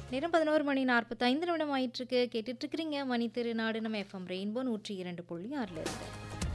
நேரம் பதினோரு மணி நாற்பத்தைந்து நிமிடம் ஆயிட்டிருக்கு கேட்டுட்டு இருக்கிறீங்க மணி திருநாடு நம்ம எஃப்எம் ரெயின்போ நூற்றி இரண்டு புள்ளி ஆறில் இருக்கு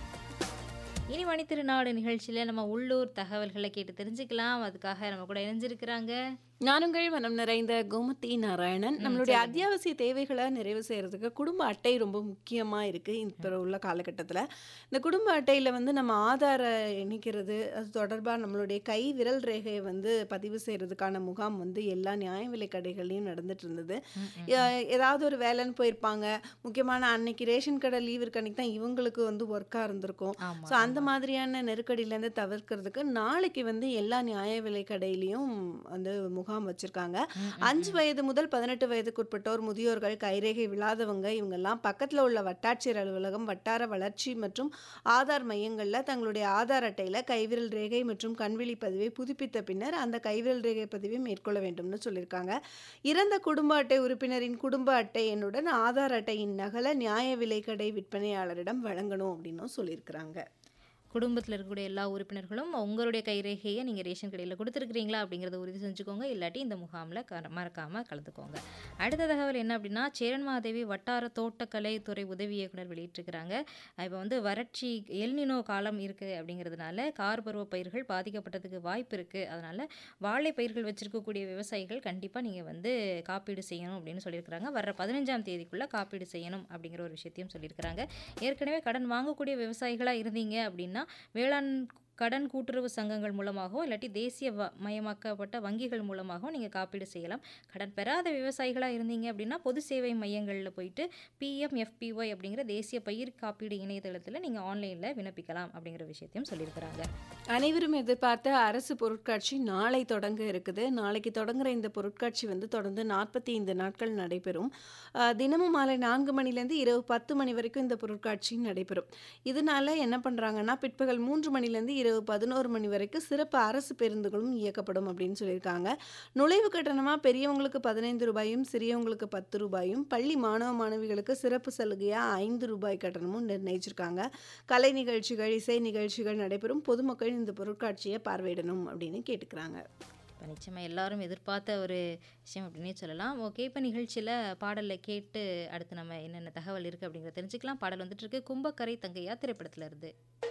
இனி மணி திருநாடு நிகழ்ச்சியில் நம்ம உள்ளூர் தகவல்களை கேட்டு தெரிஞ்சுக்கலாம் அதுக்காக நம்ம கூட இணைஞ்சிருக்கிறாங்க ஞானங்கள் மனம் நிறைந்த கோமதி நாராயணன் நம்மளுடைய அத்தியாவசிய தேவைகளை நிறைவு செய்யறதுக்கு குடும்ப அட்டை ரொம்ப முக்கியமா இருக்கு இப்போ உள்ள காலகட்டத்தில் இந்த குடும்ப அட்டையில வந்து நம்ம ஆதார இணைக்கிறது அது தொடர்பாக நம்மளுடைய கை விரல் ரேகையை வந்து பதிவு செய்யறதுக்கான முகாம் வந்து எல்லா நியாய விலை கடைகள்லையும் நடந்துட்டு இருந்தது எ- ஏதாவது ஒரு வேலைன்னு போயிருப்பாங்க முக்கியமான அன்னைக்கு ரேஷன் கடை லீவ் இருக்க அன்னைக்கு தான் இவங்களுக்கு வந்து ஒர்க்காக இருந்திருக்கும் ஆமா, ஸோ அந்த மாதிரியான நெருக்கடியிலேருந்து தவிர்க்கிறதுக்கு நாளைக்கு வந்து எல்லா நியாய விலை கடையிலையும் வந்து முகாம் வச்சிருக்காங்க அஞ்சு வயது முதல் பதினெட்டு வயதுக்குட்பட்டோர் முதியோர்கள் கைரேகை விழாதவங்க இவங்கெல்லாம் பக்கத்தில் உள்ள வட்டாட்சியர் அலுவலகம் வட்டார வளர்ச்சி மற்றும் ஆதார் மையங்களில் தங்களுடைய ஆதார் அட்டையில் கைவிரல் ரேகை மற்றும் கண்விழி பதிவை புதுப்பித்த பின்னர் அந்த கைவிரல் ரேகை பதிவை மேற்கொள்ள வேண்டும்னு சொல்லியிருக்காங்க இறந்த குடும்ப அட்டை உறுப்பினரின் குடும்ப அட்டை எண்ணுடன் ஆதார் அட்டையின் நகலை நியாய விலை கடை விற்பனையாளரிடம் வழங்கணும் அப்படின்னும் சொல்லியிருக்கிறாங்க குடும்பத்தில் இருக்கக்கூடிய எல்லா உறுப்பினர்களும் உங்களுடைய கைரேகையை நீங்கள் ரேஷன் கடையில் கொடுத்துருக்கிறீங்களா அப்படிங்கிறத உறுதி செஞ்சுக்கோங்க இல்லாட்டி இந்த முகாமில் க மறக்காமல் கலந்துக்கோங்க அடுத்த தகவல் என்ன அப்படின்னா சேரன்மாதேவி வட்டார தோட்டக்கலை துறை உதவி இயக்குனர் வெளியிட்டிருக்கிறாங்க இப்போ வந்து வறட்சி எல்னினோ காலம் இருக்குது அப்படிங்கிறதுனால கார் பருவ பயிர்கள் பாதிக்கப்பட்டதுக்கு வாய்ப்பு இருக்குது அதனால் வாழை பயிர்கள் வச்சிருக்கக்கூடிய விவசாயிகள் கண்டிப்பாக நீங்கள் வந்து காப்பீடு செய்யணும் அப்படின்னு சொல்லியிருக்கிறாங்க வர்ற பதினஞ்சாம் தேதிக்குள்ளே காப்பீடு செய்யணும் அப்படிங்கிற ஒரு விஷயத்தையும் சொல்லியிருக்கிறாங்க ஏற்கனவே கடன் வாங்கக்கூடிய விவசாயிகளாக இருந்தீங்க அப்படின்னா வேளாண் கடன் கூட்டுறவு சங்கங்கள் மூலமாகவோ இல்லாட்டி தேசிய வ மயமாக்கப்பட்ட வங்கிகள் மூலமாகவும் நீங்கள் காப்பீடு செய்யலாம் கடன் பெறாத விவசாயிகளாக இருந்தீங்க அப்படின்னா பொது சேவை மையங்களில் போயிட்டு பிஎம்எஃபிஒய் அப்படிங்கிற தேசிய பயிர் காப்பீடு இணையதளத்தில் நீங்கள் ஆன்லைனில் விண்ணப்பிக்கலாம் அப்படிங்கிற விஷயத்தையும் சொல்லியிருக்கிறாங்க அனைவரும் எதிர்பார்த்த அரசு பொருட்காட்சி நாளை தொடங்க இருக்குது நாளைக்கு தொடங்குற இந்த பொருட்காட்சி வந்து தொடர்ந்து நாற்பத்தி ஐந்து நாட்கள் நடைபெறும் அஹ், தினமும் மாலை நான்கு மணிலேருந்து இரவு பத்து மணி வரைக்கும் இந்த பொருட்காட்சி நடைபெறும் இதனால என்ன பண்ணுறாங்கன்னா பிற்பகல் மூன்று மணிலேருந்து இரவு பதினோரு மணி வரைக்கும் சிறப்பு அரசு பேருந்துகளும் இயக்கப்படும் அப்படின்னு சொல்லியிருக்காங்க நுழைவு கட்டணமாக பெரியவங்களுக்கு பதினைந்து ரூபாயும் சிறியவங்களுக்கு பத்து ரூபாயும் பள்ளி மாணவ மாணவிகளுக்கு சிறப்பு சலுகையாக ஐந்து ரூபாய் கட்டணமும் நிர்ணயிச்சிருக்காங்க கலை நிகழ்ச்சிகள் இசை நிகழ்ச்சிகள் நடைபெறும் பொதுமக்கள் இந்த பொருட்காட்சியை பார்வையிடணும் அப்படின்னு கேட்டுக்கிறாங்க இப்போ நிச்சயமாக எல்லாரும் எதிர்பார்த்த ஒரு விஷயம் அப்படின்னே சொல்லலாம் ஓகே இப்போ நிகழ்ச்சியில் பாடலில் கேட்டு அடுத்து நம்ம என்னென்ன தகவல் இருக்குது அப்படிங்கிறத தெரிஞ்சுக்கலாம் பாடல் வந்துட்டு இருக்கு கும்பக்கரை தங்கையா திரைப்படத்துல இருந்து